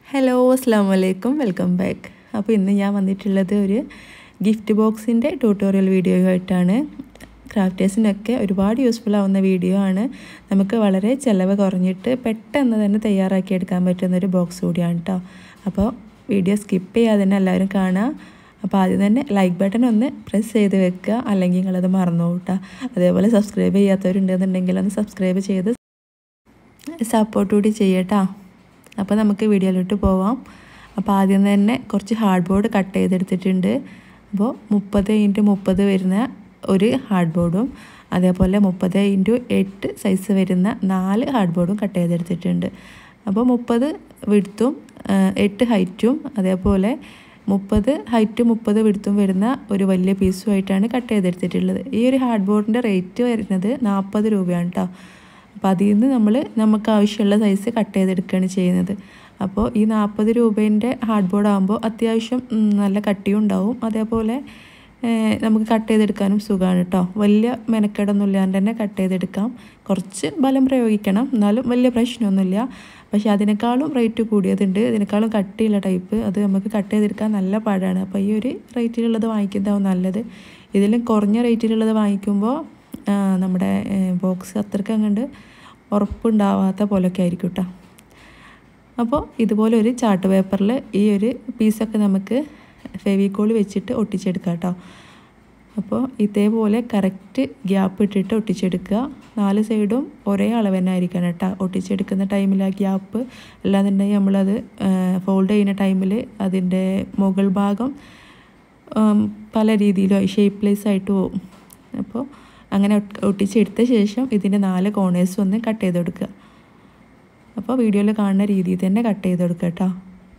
hello അസ്സാം വലൈക്കും welcome back അപ്പോൾ ഇന്ന് ഞാൻ വന്നിട്ടുള്ളത് ഒരു ഗിഫ്റ്റ് ബോക്സിൻ്റെ ട്യൂട്ടോറിയൽ വീഡിയോ ആയിട്ടാണ് ക്രാഫ്റ്റേഴ്സിനൊക്കെ ഒരുപാട് യൂസ്ഫുൾ ആവുന്ന വീഡിയോ ആണ് നമുക്ക് വളരെ ചിലവ് കുറഞ്ഞിട്ട് പെട്ടെന്ന് തന്നെ തയ്യാറാക്കി എടുക്കാൻ പറ്റുന്ന ഒരു ബോക്സ് കൂടിയാണ് കേട്ടോ അപ്പോൾ വീഡിയോ സ്കിപ്പ് ചെയ്യാതെ തന്നെ എല്ലാവരും കാണാം അപ്പോൾ ആദ്യം തന്നെ ലൈക്ക് ബട്ടൺ ഒന്ന് പ്രസ് ചെയ്ത് വെക്കുക അല്ലെങ്കിൽ നിങ്ങളത് മറന്നു കേട്ടോ അതേപോലെ സബ്സ്ക്രൈബ് ചെയ്യാത്തവരുണ്ടെന്നുണ്ടെങ്കിൽ ഒന്ന് സബ്സ്ക്രൈബ് ചെയ്ത് സപ്പോർട്ട് കൂടി ചെയ്യട്ടോ അപ്പോൾ നമുക്ക് വീഡിയോയിലോട്ട് പോവാം അപ്പോൾ ആദ്യം തന്നെ കുറച്ച് ഹാർഡ് ബോർഡ് കട്ട് ചെയ്തെടുത്തിട്ടുണ്ട് അപ്പോൾ മുപ്പത് ഇൻറ്റു മുപ്പത് വരുന്ന ഒരു ഹാർഡ് ബോർഡും അതേപോലെ മുപ്പത് ഇൻറ്റു എട്ട് സൈസ് വരുന്ന നാല് ഹാർഡ് ബോർഡും കട്ട് ചെയ്തെടുത്തിട്ടുണ്ട് അപ്പോൾ മുപ്പത് വിടുത്തും എട്ട് ഹൈറ്റും അതേപോലെ മുപ്പത് ഹൈറ്റും മുപ്പത് വിടുത്തും വരുന്ന ഒരു വലിയ പീസുമായിട്ടാണ് കട്ട് ചെയ്തെടുത്തിട്ടുള്ളത് ഈ ഒരു ഹാർഡ് ബോർഡിൻ്റെ റേറ്റ് വരുന്നത് നാൽപ്പത് രൂപയാണ് കേട്ടോ അപ്പോൾ അതിൽ നിന്ന് നമ്മൾ നമുക്ക് ആവശ്യമുള്ള സൈസ് കട്ട് ചെയ്തെടുക്കുകയാണ് ചെയ്യുന്നത് അപ്പോൾ ഈ നാൽപ്പത് രൂപേൻ്റെ ഹാർഡ് ബോർഡ് ആകുമ്പോൾ അത്യാവശ്യം നല്ല കട്ടിയും ഉണ്ടാവും അതേപോലെ നമുക്ക് കട്ട് ചെയ്തെടുക്കാനും സുഖമാണ് കേട്ടോ വലിയ മെനക്കേടൊന്നും ഇല്ലാണ്ട് തന്നെ കട്ട് ചെയ്തെടുക്കാം കുറച്ച് ബലം പ്രയോഗിക്കണം എന്നാലും വലിയ പ്രശ്നമൊന്നുമില്ല പക്ഷേ അതിനേക്കാളും റേറ്റ് കൂടിയതുണ്ട് ഇതിനേക്കാളും കട്ടിയുള്ള ടൈപ്പ് അത് നമുക്ക് കട്ട് ചെയ്തെടുക്കാൻ നല്ല പാടാണ് അപ്പോൾ ഈ ഒരു റേറ്റിലുള്ളത് വാങ്ങിക്കുന്നതാവും നല്ലത് ഇതിലും കുറഞ്ഞ റേറ്റിലുള്ളത് വാങ്ങിക്കുമ്പോൾ നമ്മുടെ ബോക്സ് അത്രയ്ക്ക് അങ്ങോട്ട് ഉറപ്പുണ്ടാവാത്ത പോലെയൊക്കെ ആയിരിക്കും കേട്ടോ അപ്പോൾ ഇതുപോലെ ഒരു ചാർട്ട് പേപ്പറിൽ ഈ ഒരു പീസൊക്കെ നമുക്ക് ഫെവിക്കോൾ വെച്ചിട്ട് ഒട്ടിച്ചെടുക്കാം കേട്ടോ അപ്പോൾ ഇതേപോലെ കറക്റ്റ് ഗ്യാപ്പ് ഇട്ടിട്ട് ഒട്ടിച്ചെടുക്കുക നാല് സൈഡും ഒരേ അളവ് തന്നെ ആയിരിക്കണം കേട്ടോ ഒട്ടിച്ചെടുക്കുന്ന ടൈമിൽ ആ ഗ്യാപ്പ് അല്ലാന്നുണ്ടെങ്കിൽ നമ്മളത് ഫോൾഡ് ചെയ്യുന്ന ടൈമിൽ അതിൻ്റെ മുകൾ ഭാഗം പല രീതിയിലും ഷേപ്പ്ലെസ് ആയിട്ട് പോകും അപ്പോൾ അങ്ങനെ ഒട്ടിച്ചെടുത്ത ശേഷം ഇതിൻ്റെ നാല് കോണേഴ്സും ഒന്ന് കട്ട് ചെയ്ത് കൊടുക്കുക അപ്പോൾ വീഡിയോയിൽ കാണുന്ന രീതിയിൽ തന്നെ കട്ട് ചെയ്ത് കൊടുക്കുക കേട്ടോ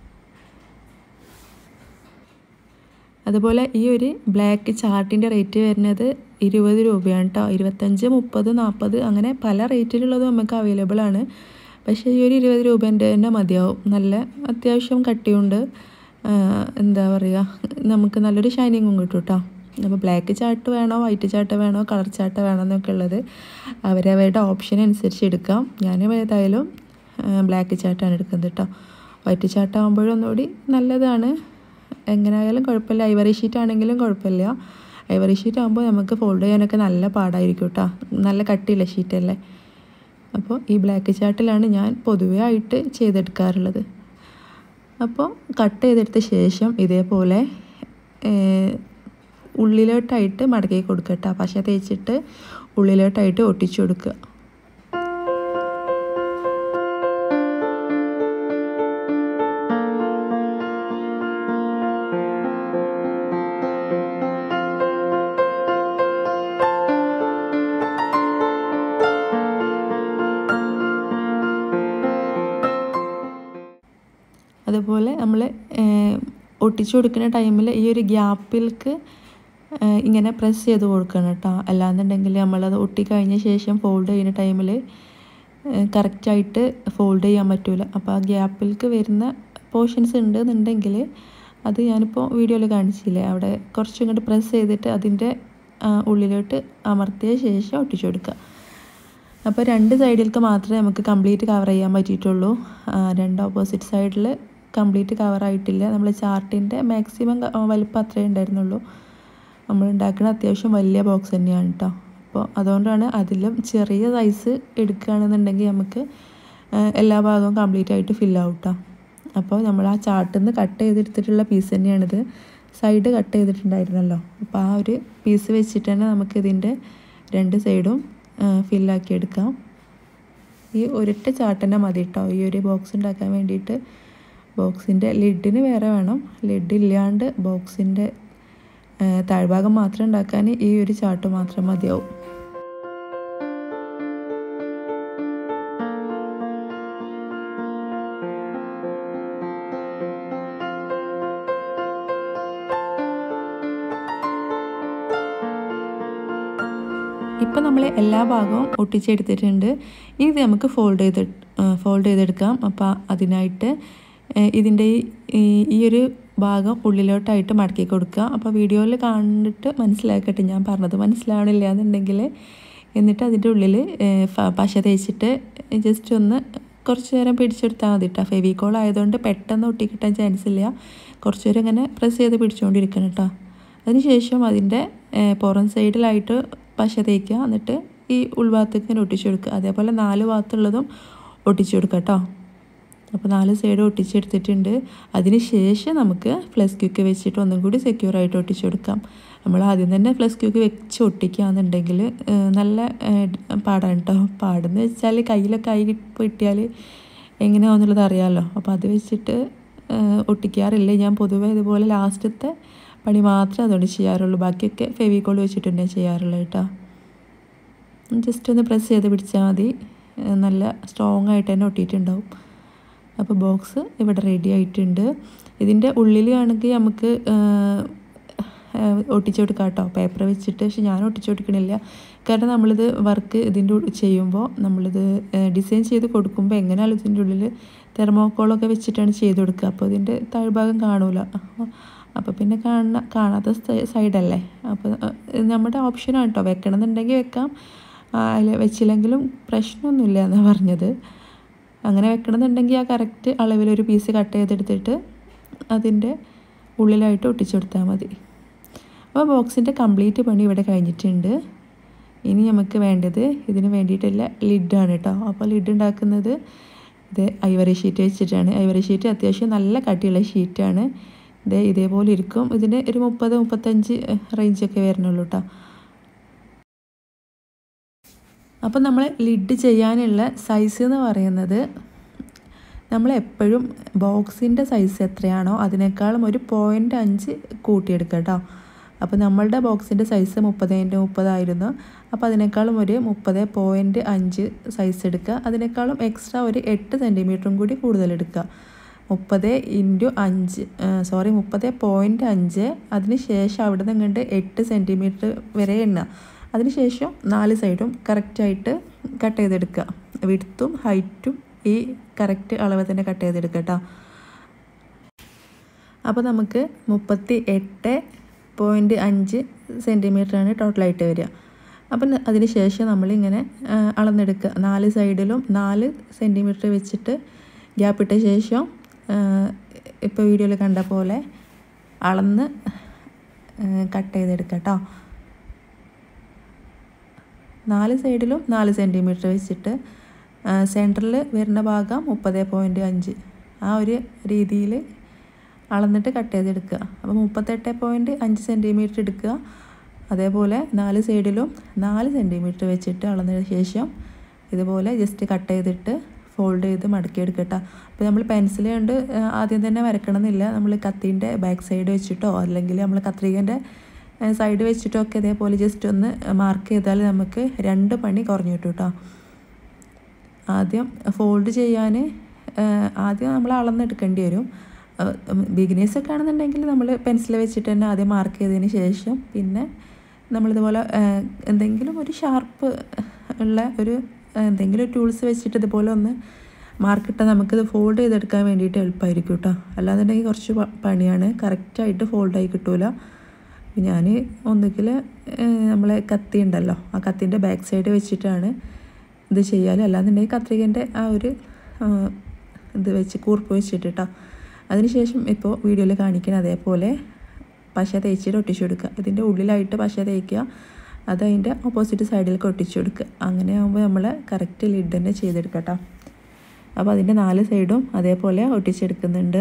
അതുപോലെ ഈ ഒരു ബ്ലാക്ക് ചാർട്ടിൻ്റെ റേറ്റ് വരുന്നത് ഇരുപത് രൂപയാണ് കേട്ടോ ഇരുപത്തഞ്ച് മുപ്പത് നാൽപ്പത് അങ്ങനെ പല റേറ്റിലുള്ളത് നമുക്ക് അവൈലബിൾ ആണ് പക്ഷേ ഈ ഒരു ഇരുപത് രൂപേൻ്റെ തന്നെ മതിയാവും നല്ല അത്യാവശ്യം കട്ടിയുണ്ട് എന്താ പറയുക നമുക്ക് നല്ലൊരു ഷൈനിങ്ങും കിട്ടും കേട്ടോ അപ്പോൾ ബ്ലാക്ക് ചാർട്ട് വേണോ വൈറ്റ് ചാർട്ട് വേണോ കളർ ചാർട്ട് വേണോ എന്നൊക്കെ ഉള്ളത് അവരവരുടെ ഓപ്ഷൻ അനുസരിച്ച് എടുക്കാം ഞാൻ ഏതായാലും ബ്ലാക്ക് ചാർട്ടാണ് എടുക്കുന്നത് കേട്ടോ വൈറ്റ് ചാർട്ട് ആകുമ്പോഴും ഒന്നുകൂടി നല്ലതാണ് എങ്ങനെയായാലും കുഴപ്പമില്ല ഐവറി ഷീറ്റ് ആണെങ്കിലും കുഴപ്പമില്ല ഐവറി ഷീറ്റ് ആകുമ്പോൾ നമുക്ക് ഫോൾഡ് ചെയ്യാനൊക്കെ നല്ല പാടായിരിക്കും കേട്ടോ നല്ല കട്ടിയുള്ള ഷീറ്റല്ലേ അപ്പോൾ ഈ ബ്ലാക്ക് ചാർട്ടിലാണ് ഞാൻ പൊതുവേ ആയിട്ട് ചെയ്തെടുക്കാറുള്ളത് അപ്പോൾ കട്ട് ചെയ്തെടുത്ത ശേഷം ഇതേപോലെ ഉള്ളിലോട്ടായിട്ട് മടക്കി കൊടുക്കുക പശ തേച്ചിട്ട് ഉള്ളിലോട്ടായിട്ട് ഒട്ടിച്ചു കൊടുക്കുക അതുപോലെ നമ്മൾ ഒട്ടിച്ചു കൊടുക്കുന്ന ടൈമിൽ ഈ ഒരു ഗ്യാപ്പിൽക്ക് ഇങ്ങനെ പ്രസ് ചെയ്ത് കൊടുക്കണം കേട്ടോ അല്ലാന്നുണ്ടെങ്കിൽ നമ്മളത് ഒട്ടിക്കഴിഞ്ഞ ശേഷം ഫോൾഡ് ചെയ്യുന്ന ടൈമിൽ കറക്റ്റായിട്ട് ഫോൾഡ് ചെയ്യാൻ പറ്റില്ല അപ്പോൾ ആ ഗ്യാപ്പിൽക്ക് വരുന്ന പോർഷൻസ് ഉണ്ടെന്നുണ്ടെങ്കിൽ അത് ഞാനിപ്പോൾ വീഡിയോയിൽ കാണിച്ചില്ലേ അവിടെ കുറച്ചും ഇങ്ങോട്ട് പ്രസ് ചെയ്തിട്ട് അതിൻ്റെ ഉള്ളിലോട്ട് അമർത്തിയ ശേഷം ഒട്ടിച്ചു കൊടുക്കുക അപ്പോൾ രണ്ട് സൈഡിലേക്ക് മാത്രമേ നമുക്ക് കംപ്ലീറ്റ് കവർ ചെയ്യാൻ പറ്റിയിട്ടുള്ളൂ രണ്ട് ഓപ്പോസിറ്റ് സൈഡിൽ കംപ്ലീറ്റ് കവർ ആയിട്ടില്ല നമ്മൾ ചാർട്ടിൻ്റെ മാക്സിമം വലിപ്പം അത്രേ ഉണ്ടായിരുന്നുള്ളൂ നമ്മൾ ഉണ്ടാക്കുന്ന അത്യാവശ്യം വലിയ ബോക്സ് തന്നെയാണ് കേട്ടോ അപ്പോൾ അതുകൊണ്ടാണ് അതിലും ചെറിയ സൈസ് എടുക്കുകയാണെന്നുണ്ടെങ്കിൽ നമുക്ക് എല്ലാ ഭാഗവും കംപ്ലീറ്റ് ആയിട്ട് ഫില്ലാവും കേട്ടോ അപ്പോൾ നമ്മൾ ആ ചാർട്ടിൽ നിന്ന് കട്ട് ചെയ്തെടുത്തിട്ടുള്ള പീസ് തന്നെയാണിത് സൈഡ് കട്ട് ചെയ്തിട്ടുണ്ടായിരുന്നല്ലോ അപ്പോൾ ആ ഒരു പീസ് വെച്ചിട്ട് തന്നെ നമുക്കിതിൻ്റെ രണ്ട് സൈഡും ഫില്ലാക്കി എടുക്കാം ഈ ഒരൊറ്റ ചാട്ടന്നെ മതി കേട്ടോ ഈ ഒരു ബോക്സ് ഉണ്ടാക്കാൻ വേണ്ടിയിട്ട് ബോക്സിൻ്റെ ലിഡിന് വേറെ വേണം ലിഡ് ഇല്ലാണ്ട് ബോക്സിൻ്റെ താഴ്ഭാഗം മാത്രം ഉണ്ടാക്കാൻ ഈ ഒരു ചാട്ട് മാത്രം മതിയാവും ഇപ്പം നമ്മൾ എല്ലാ ഭാഗവും ഒട്ടിച്ചെടുത്തിട്ടുണ്ട് ഇത് നമുക്ക് ഫോൾഡ് ചെയ്ത് ഫോൾഡ് ചെയ്തെടുക്കാം അപ്പോൾ അതിനായിട്ട് ഇതിൻ്റെ ഈ ഒരു ഭാഗം ഉള്ളിലോട്ടായിട്ട് മടക്കി കൊടുക്കുക അപ്പോൾ വീഡിയോയിൽ കണ്ടിട്ട് മനസ്സിലാക്കട്ടെ ഞാൻ പറഞ്ഞത് മനസ്സിലാവണില്ല എന്നുണ്ടെങ്കിൽ എന്നിട്ട് അതിൻ്റെ ഉള്ളിൽ പശ തേച്ചിട്ട് ജസ്റ്റ് ഒന്ന് കുറച്ച് നേരം പിടിച്ചെടുത്താൽ മതി കേട്ടോ ഫെവിക്കോൾ ആയതുകൊണ്ട് പെട്ടെന്ന് ഒട്ടിക്കിട്ടാൻ ചാൻസ് ഇല്ല കുറച്ച് നേരം ഇങ്ങനെ പ്രസ് ചെയ്ത് പിടിച്ചുകൊണ്ടിരിക്കണം കേട്ടോ അതിനുശേഷം അതിൻ്റെ പുറം സൈഡിലായിട്ട് പശ തേക്കുക എന്നിട്ട് ഈ ഉൾഭാഗത്തേക്ക് ഇങ്ങനെ ഒട്ടിച്ചു കൊടുക്കുക അതേപോലെ നാല് ഭാഗത്തുള്ളതും ഒട്ടിച്ചു കൊടുക്കുക കേട്ടോ അപ്പോൾ നാല് സൈഡ് ഒട്ടിച്ചെടുത്തിട്ടുണ്ട് അതിന് ശേഷം നമുക്ക് ഫ്ലസ് ക്യൂക്ക് വെച്ചിട്ട് ഒന്നും കൂടി സെക്യൂർ ആയിട്ട് ഒട്ടിച്ചു കൊടുക്കാം നമ്മൾ ആദ്യം തന്നെ ഫ്ലസ് ക്യൂക്ക് വെച്ച് ഒട്ടിക്കുകയാണെന്നുണ്ടെങ്കിൽ നല്ല പാടാണ് കേട്ടോ പാടെന്ന് വെച്ചാൽ കയ്യിലൊക്കെ ആയി കിട്ടിയാൽ എങ്ങനെയാണെന്നുള്ളത് അറിയാമല്ലോ അപ്പോൾ അത് വെച്ചിട്ട് ഒട്ടിക്കാറില്ല ഞാൻ പൊതുവേ ഇതുപോലെ ലാസ്റ്റത്തെ പണി മാത്രമേ അതുകൊണ്ട് ചെയ്യാറുള്ളൂ ബാക്കിയൊക്കെ ഫെവിക്കോൾ വെച്ചിട്ട് തന്നെ ചെയ്യാറുള്ളൂ കേട്ടോ ജസ്റ്റ് ഒന്ന് പ്രസ് ചെയ്ത് പിടിച്ചാൽ മതി നല്ല സ്ട്രോങ് ആയിട്ട് തന്നെ ഒട്ടിയിട്ടുണ്ടാവും അപ്പോൾ ബോക്സ് ഇവിടെ റെഡി ആയിട്ടുണ്ട് ഇതിൻ്റെ ഉള്ളിൽ ആണെങ്കിൽ നമുക്ക് ഒട്ടിച്ചു കൊടുക്കാം കേട്ടോ പേപ്പർ വെച്ചിട്ട് പക്ഷെ ഞാൻ ഒട്ടിച്ചു കൊടുക്കണില്ല കാരണം നമ്മളിത് വർക്ക് ഇതിൻ്റെ ചെയ്യുമ്പോൾ നമ്മളിത് ഡിസൈൻ ചെയ്ത് കൊടുക്കുമ്പോൾ എങ്ങനെയാലും ഇതിൻ്റെ ഉള്ളിൽ തെർമോക്കോളൊക്കെ വെച്ചിട്ടാണ് ചെയ്ത് കൊടുക്കുക അപ്പോൾ ഇതിൻ്റെ താഴ്ഭാഗം കാണൂല അപ്പോൾ പിന്നെ കാണുന്ന കാണാത്ത സൈഡല്ലേ അപ്പോൾ നമ്മുടെ ഓപ്ഷനാണ് കേട്ടോ വെക്കണമെന്നുണ്ടെങ്കിൽ വെക്കാം അതിൽ വെച്ചില്ലെങ്കിലും പ്രശ്നമൊന്നുമില്ല എന്നാണ് പറഞ്ഞത് അങ്ങനെ വെക്കണമെന്നുണ്ടെങ്കിൽ ആ കറക്റ്റ് അളവിലൊരു പീസ് കട്ട് ചെയ്തെടുത്തിട്ട് അതിൻ്റെ ഉള്ളിലായിട്ട് ഒട്ടിച്ചു കൊടുത്താൽ മതി അപ്പോൾ ബോക്സിൻ്റെ കംപ്ലീറ്റ് പണി ഇവിടെ കഴിഞ്ഞിട്ടുണ്ട് ഇനി നമുക്ക് വേണ്ടത് ഇതിന് വേണ്ടിയിട്ടുള്ള ലിഡാണ് കേട്ടോ അപ്പോൾ ലിഡ് ഉണ്ടാക്കുന്നത് ഇത് ഐവറി ഷീറ്റ് വെച്ചിട്ടാണ് ഐവറി ഷീറ്റ് അത്യാവശ്യം നല്ല കട്ടിയുള്ള ഷീറ്റാണ് ഇത് ഇതേപോലെ ഇരിക്കും ഇതിന് ഒരു മുപ്പത് മുപ്പത്തഞ്ച് റേഞ്ചൊക്കെ വരണുള്ളൂ കേട്ടോ അപ്പോൾ നമ്മൾ ലിഡ് ചെയ്യാനുള്ള സൈസ് എന്ന് പറയുന്നത് നമ്മൾ എപ്പോഴും ബോക്സിൻ്റെ സൈസ് എത്രയാണോ അതിനേക്കാളും ഒരു പോയിൻ്റ് അഞ്ച് കൂട്ടിയെടുക്കുക കേട്ടോ അപ്പോൾ നമ്മളുടെ ബോക്സിൻ്റെ സൈസ് മുപ്പതിൻ്റെ മുപ്പതായിരുന്നു അപ്പോൾ അതിനേക്കാളും ഒരു മുപ്പത് പോയിൻറ്റ് അഞ്ച് സൈസ് എടുക്കുക അതിനേക്കാളും എക്സ്ട്രാ ഒരു എട്ട് സെൻറ്റിമീറ്ററും കൂടി കൂടുതൽ എടുക്കുക മുപ്പത് ഇൻറ്റു അഞ്ച് സോറി മുപ്പത് പോയിൻറ്റ് അഞ്ച് അതിന് ശേഷം അവിടെ നിന്ന് കണ്ട് എട്ട് സെൻറ്റിമീറ്റർ വരെ എണ്ണുക അതിനുശേഷം നാല് സൈഡും കറക്റ്റായിട്ട് കട്ട് ചെയ്തെടുക്കുക വിടുത്തും ഹൈറ്റും ഈ കറക്റ്റ് അളവ് തന്നെ കട്ട് ചെയ്തെടുക്കുക കേട്ടോ അപ്പോൾ നമുക്ക് മുപ്പത്തി എട്ട് പോയിൻറ്റ് അഞ്ച് സെൻറ്റിമീറ്ററാണ് ടോട്ടലായിട്ട് വരിക അപ്പം അതിന് ശേഷം നമ്മളിങ്ങനെ അളന്നെടുക്കുക നാല് സൈഡിലും നാല് സെൻറ്റിമീറ്റർ വെച്ചിട്ട് ഗ്യാപ്പ് ഇട്ട ശേഷം ഇപ്പോൾ വീഡിയോയിൽ കണ്ട പോലെ അളന്ന് കട്ട് ചെയ്തെടുക്കുക കേട്ടോ നാല് സൈഡിലും നാല് സെൻറ്റിമീറ്റർ വെച്ചിട്ട് സെൻറ്ററിൽ വരുന്ന ഭാഗം മുപ്പത് പോയിൻറ്റ് അഞ്ച് ആ ഒരു രീതിയിൽ അളന്നിട്ട് കട്ട് ചെയ്തെടുക്കുക അപ്പോൾ മുപ്പത്തെട്ട് പോയിൻറ്റ് അഞ്ച് സെൻറ്റിമീറ്റർ എടുക്കുക അതേപോലെ നാല് സൈഡിലും നാല് സെൻറ്റിമീറ്റർ വെച്ചിട്ട് അളന്നതിന് ശേഷം ഇതുപോലെ ജസ്റ്റ് കട്ട് ചെയ്തിട്ട് ഫോൾഡ് ചെയ്ത് മടക്കിയെടുക്കട്ടോ അപ്പോൾ നമ്മൾ പെൻസിൽ കൊണ്ട് ആദ്യം തന്നെ വരക്കണമെന്നില്ല നമ്മൾ കത്തീൻ്റെ ബാക്ക് സൈഡ് വെച്ചിട്ടോ അല്ലെങ്കിൽ നമ്മൾ കത്രികൻ്റെ സൈഡ് വെച്ചിട്ടോ ഒക്കെ ഇതേപോലെ ജസ്റ്റ് ഒന്ന് മാർക്ക് ചെയ്താൽ നമുക്ക് രണ്ട് പണി കുറഞ്ഞു കിട്ടും കേട്ടോ ആദ്യം ഫോൾഡ് ചെയ്യാൻ ആദ്യം നമ്മൾ അളന്നെടുക്കേണ്ടി വരും ബിഗിനേഴ്സൊക്കെ ആണെന്നുണ്ടെങ്കിൽ നമ്മൾ പെൻസിൽ വെച്ചിട്ട് തന്നെ ആദ്യം മാർക്ക് ചെയ്തതിന് ശേഷം പിന്നെ നമ്മളിതുപോലെ എന്തെങ്കിലും ഒരു ഷാർപ്പ് ഉള്ള ഒരു എന്തെങ്കിലും ടൂൾസ് വെച്ചിട്ട് ഇതുപോലെ ഒന്ന് മാർക്കിട്ടാൽ നമുക്കിത് ഫോൾഡ് ചെയ്തെടുക്കാൻ വേണ്ടിയിട്ട് എളുപ്പമായിരിക്കും കേട്ടോ അല്ലാന്നുണ്ടെങ്കിൽ കുറച്ച് പണിയാണ് കറക്റ്റായിട്ട് ഫോൾഡായി കിട്ടൂല ഞാൻ ഒന്നുകിൽ നമ്മളെ കത്തി ഉണ്ടല്ലോ ആ കത്തിൻ്റെ ബാക്ക് സൈഡ് വെച്ചിട്ടാണ് ഇത് ചെയ്യാൻ അല്ലാന്നുണ്ടെങ്കിൽ കത്രികൻ്റെ ആ ഒരു ഇത് വെച്ച് കൂർപ്പ് വെച്ചിട്ട് കേട്ടോ അതിനുശേഷം ഇപ്പോൾ വീഡിയോയിൽ കാണിക്കുന്ന അതേപോലെ പശ തേച്ചിട്ട് ഒട്ടിച്ചു കൊടുക്കുക ഇതിൻ്റെ ഉള്ളിലായിട്ട് പശ തേക്കുക അത് അതിൻ്റെ ഓപ്പോസിറ്റ് സൈഡിലേക്ക് ഒട്ടിച്ചു കൊടുക്കുക അങ്ങനെ ആകുമ്പോൾ നമ്മൾ കറക്റ്റ് ലിഡ് തന്നെ ചെയ്തെടുക്കുക കേട്ടോ അപ്പോൾ അതിൻ്റെ നാല് സൈഡും അതേപോലെ ഒട്ടിച്ചെടുക്കുന്നുണ്ട്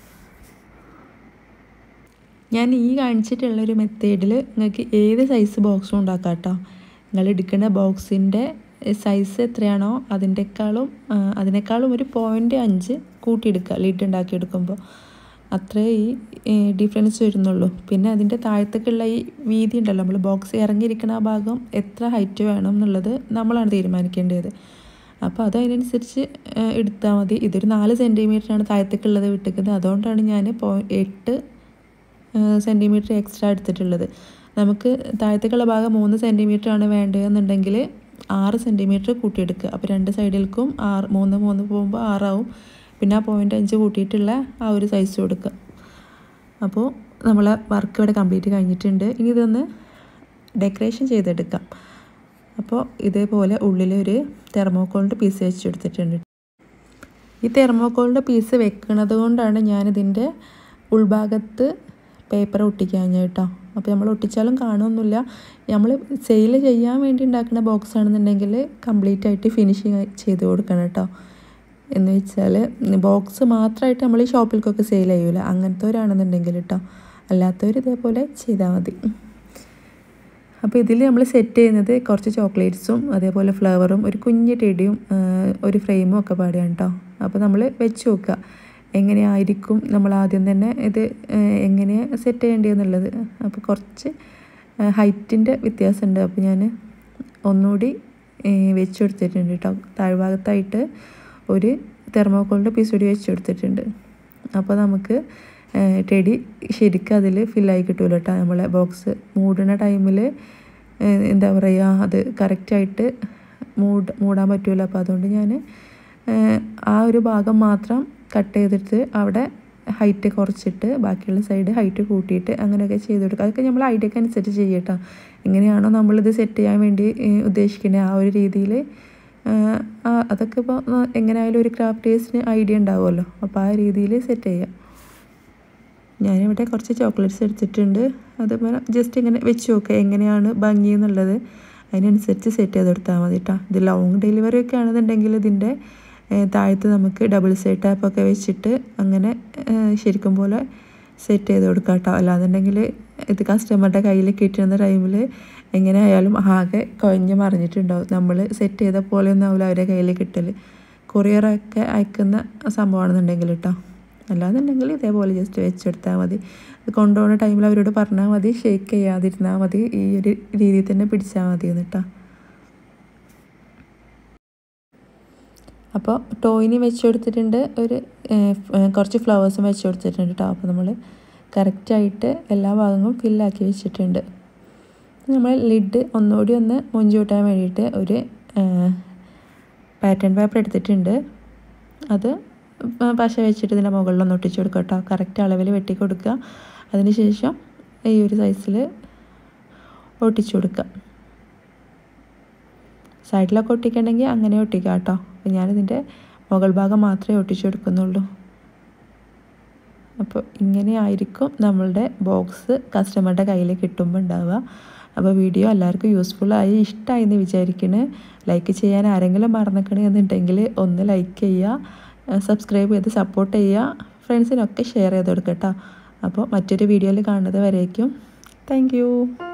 ഞാൻ ഈ കാണിച്ചിട്ടുള്ളൊരു മെത്തേഡിൽ നിങ്ങൾക്ക് ഏത് സൈസ് ബോക്സും ഉണ്ടാക്കാം കേട്ടോ നിങ്ങൾ എടുക്കുന്ന ബോക്സിൻ്റെ സൈസ് എത്രയാണോ അതിൻ്റെക്കാളും അതിനേക്കാളും ഒരു പോയിൻ്റ് അഞ്ച് കൂട്ടിയെടുക്കുക ലിഡ് ഉണ്ടാക്കിയെടുക്കുമ്പോൾ അത്രേ ഈ ഡിഫറൻസ് വരുന്നുള്ളൂ പിന്നെ അതിൻ്റെ താഴത്തേക്കുള്ള ഈ വീതി ഉണ്ടല്ലോ നമ്മൾ ബോക്സ് ഇറങ്ങിയിരിക്കുന്ന ആ ഭാഗം എത്ര ഹൈറ്റ് വേണം എന്നുള്ളത് നമ്മളാണ് തീരുമാനിക്കേണ്ടത് അപ്പോൾ അത് അതിനനുസരിച്ച് എടുത്താൽ മതി ഇതൊരു നാല് സെൻറ്റിമീറ്ററാണ് താഴത്തേക്കുള്ളത് വിട്ടിക്കുന്നത് അതുകൊണ്ടാണ് ഞാൻ പോ എട്ട് സെൻറ്റിമീറ്റർ എക്സ്ട്രാ എടുത്തിട്ടുള്ളത് നമുക്ക് താഴത്തേക്കുള്ള ഭാഗം മൂന്ന് സെൻറ്റിമീറ്റർ ആണ് വേണ്ടതെന്നുണ്ടെങ്കിൽ ആറ് സെൻറ്റിമീറ്റർ കൂട്ടിയെടുക്കുക അപ്പോൾ രണ്ട് സൈഡിൽക്കും ആറ് മൂന്ന് മൂന്ന് പോകുമ്പോൾ ആറാവും പിന്നെ ആ പോയിൻ്റ് അഞ്ച് കൂട്ടിയിട്ടുള്ള ആ ഒരു സൈസ് കൊടുക്കുക അപ്പോൾ നമ്മളെ വർക്ക് ഇവിടെ കംപ്ലീറ്റ് കഴിഞ്ഞിട്ടുണ്ട് ഇനി ഇതൊന്ന് ഡെക്കറേഷൻ ചെയ്തെടുക്കാം അപ്പോൾ ഇതേപോലെ ഉള്ളിലൊരു തെർമോക്കോളിൻ്റെ പീസ് വെച്ചെടുത്തിട്ടുണ്ട് ഈ തെർമോക്കോളിൻ്റെ പീസ് വെക്കുന്നത് കൊണ്ടാണ് ഞാനിതിൻ്റെ ഉൾഭാഗത്ത് പേപ്പർ ഒട്ടിക്കാൻ കേട്ടോ അപ്പോൾ നമ്മൾ ഒട്ടിച്ചാലും കാണുമൊന്നുമില്ല നമ്മൾ സെയിൽ ചെയ്യാൻ വേണ്ടി ഉണ്ടാക്കുന്ന ബോക്സ് ആണെന്നുണ്ടെങ്കിൽ കംപ്ലീറ്റ് ആയിട്ട് ഫിനിഷിങ് ചെയ്ത് കൊടുക്കണം കേട്ടോ എന്ന് വെച്ചാൽ ബോക്സ് മാത്രമായിട്ട് നമ്മൾ ഈ ഷോപ്പിലേക്കൊക്കെ സെയിൽ ചെയ്യൂല അങ്ങനത്തെവരാണെന്നുണ്ടെങ്കിൽ കേട്ടോ അല്ലാത്തവർ ഇതേപോലെ ചെയ്താൽ മതി അപ്പോൾ ഇതിൽ നമ്മൾ സെറ്റ് ചെയ്യുന്നത് കുറച്ച് ചോക്ലേറ്റ്സും അതേപോലെ ഫ്ലവറും ഒരു കുഞ്ഞ് ടെടിയും ഒരു ഫ്രെയിമും ഒക്കെ പാടുകയാണ് കേട്ടോ അപ്പോൾ നമ്മൾ വെച്ച് നോക്കുക എങ്ങനെയായിരിക്കും നമ്മൾ ആദ്യം തന്നെ ഇത് എങ്ങനെ സെറ്റ് ചെയ്യേണ്ടതെന്നുള്ളത് അപ്പോൾ കുറച്ച് ഹൈറ്റിൻ്റെ വ്യത്യാസമുണ്ട് അപ്പോൾ ഞാൻ ഒന്നുകൂടി വെച്ച് കൊടുത്തിട്ടുണ്ട് കേട്ടോ താഴ്ഭാഗത്തായിട്ട് ഒരു തെർമോക്കോളിൻ്റെ പീസ് കൂടി വെച്ച് കൊടുത്തിട്ടുണ്ട് അപ്പോൾ നമുക്ക് ടെടി ശരിക്കും അതിൽ ഫില്ലായി കിട്ടുമല്ലോ കേട്ടോ നമ്മളെ ബോക്സ് മൂടുന്ന ടൈമിൽ എന്താ പറയുക അത് കറക്റ്റായിട്ട് മൂട് മൂടാൻ പറ്റുമല്ലോ അപ്പോൾ അതുകൊണ്ട് ഞാൻ ആ ഒരു ഭാഗം മാത്രം കട്ട് ചെയ്തിട്ട് അവിടെ ഹൈറ്റ് കുറച്ചിട്ട് ബാക്കിയുള്ള സൈഡ് ഹൈറ്റ് കൂട്ടിയിട്ട് അങ്ങനെയൊക്കെ ചെയ്ത് കൊടുക്കുക അതൊക്കെ നമ്മൾ ഐഡിയക്ക് അനുസരിച്ച് ചെയ്യട്ടോ എങ്ങനെയാണോ നമ്മളിത് സെറ്റ് ചെയ്യാൻ വേണ്ടി ഉദ്ദേശിക്കുന്നത് ആ ഒരു രീതിയിൽ അതൊക്കെ ഇപ്പോൾ എങ്ങനെയായാലും ഒരു ക്രാഫ്റ്റേഴ്സിന് ഐഡിയ ഉണ്ടാവുമല്ലോ അപ്പോൾ ആ രീതിയിൽ സെറ്റ് ചെയ്യാം ഞാനിവിടെ കുറച്ച് ചോക്ലേറ്റ്സ് എടുത്തിട്ടുണ്ട് അതുപോലെ ജസ്റ്റ് ഇങ്ങനെ വെച്ച് നോക്കുക എങ്ങനെയാണ് ഭംഗി എന്നുള്ളത് അതിനനുസരിച്ച് സെറ്റ് ചെയ്ത് കൊടുത്താൽ മതി കേട്ടോ ഇത് ലോങ് ഡെലിവറി ഒക്കെ ആണെന്നുണ്ടെങ്കിൽ ഇതിൻ്റെ താഴത്ത് നമുക്ക് ഡബിൾ സൈഡ് ടാപ്പൊക്കെ വെച്ചിട്ട് അങ്ങനെ ശരിക്കും പോലെ സെറ്റ് ചെയ്ത് കൊടുക്കാം കേട്ടോ അല്ലാന്നുണ്ടെങ്കിൽ ഇത് കസ്റ്റമറുടെ കയ്യിൽ കിട്ടുന്ന ടൈമിൽ എങ്ങനെ ആയാലും ആകെ കുഴഞ്ഞ് മറിഞ്ഞിട്ടുണ്ടാവും നമ്മൾ സെറ്റ് ചെയ്ത പോലെ ഒന്നും ആവില്ല അവരുടെ കയ്യിൽ കിട്ടൽ കൊറിയറൊക്കെ അയക്കുന്ന സംഭവമാണെന്നുണ്ടെങ്കിൽ കേട്ടോ അല്ലാന്നുണ്ടെങ്കിൽ ഇതേപോലെ ജസ്റ്റ് വെച്ചെടുത്താൽ മതി കൊണ്ടുപോകുന്ന ടൈമിൽ അവരോട് പറഞ്ഞാൽ മതി ഷേക്ക് ചെയ്യാതിരുന്നാൽ മതി ഈ ഒരു രീതിയിൽ തന്നെ പിടിച്ചാൽ മതി എന്നിട്ടാ അപ്പോൾ ടോയിന് വെച്ച് കൊടുത്തിട്ടുണ്ട് ഒരു കുറച്ച് ഫ്ലവേഴ്സും വെച്ച് കൊടുത്തിട്ടുണ്ട് കേട്ടോ അപ്പോൾ നമ്മൾ കറക്റ്റായിട്ട് എല്ലാ ഭാഗങ്ങളും ഫില്ലാക്കി വെച്ചിട്ടുണ്ട് നമ്മൾ ലിഡ് ഒന്നുകൂടി ഒന്ന് മുഞ്ചി കൂട്ടാൻ വേണ്ടിയിട്ട് ഒരു പാറ്റേൺ പേപ്പർ എടുത്തിട്ടുണ്ട് അത് പശ വെച്ചിട്ട് ഇതിൻ്റെ മുകളിലൊന്ന് ഒട്ടിച്ച് കൊടുക്കുക കേട്ടോ കറക്റ്റ് അളവിൽ വെട്ടി കൊടുക്കുക അതിന് ശേഷം ഈ ഒരു സൈസിൽ ഒട്ടിച്ചു കൊടുക്കുക സൈഡിലൊക്കെ ഒട്ടിക്കണമെങ്കിൽ അങ്ങനെ ഒട്ടിക്കുക കേട്ടോ അപ്പോൾ ഞാനിതിൻ്റെ മുകൾ ഭാഗം മാത്രമേ ഒട്ടിച്ചു കൊടുക്കുന്നുള്ളൂ അപ്പോൾ ഇങ്ങനെ ആയിരിക്കും നമ്മളുടെ ബോക്സ് കസ്റ്റമറുടെ കയ്യിൽ കിട്ടുമ്പോൾ ഉണ്ടാവുക അപ്പോൾ വീഡിയോ എല്ലാവർക്കും യൂസ്ഫുള്ളായി ഇഷ്ടമായി എന്ന് വിചാരിക്കണേ ലൈക്ക് ചെയ്യാൻ ആരെങ്കിലും മറന്നിക്കണേ എന്നുണ്ടെങ്കിൽ ഒന്ന് ലൈക്ക് ചെയ്യുക സബ്സ്ക്രൈബ് ചെയ്ത് സപ്പോർട്ട് ചെയ്യുക ഫ്രണ്ട്സിനൊക്കെ ഷെയർ ചെയ്ത് കൊടുക്കുക കേട്ടോ അപ്പോൾ മറ്റൊരു വീഡിയോയിൽ കാണുന്നത് വരേക്കും താങ്ക്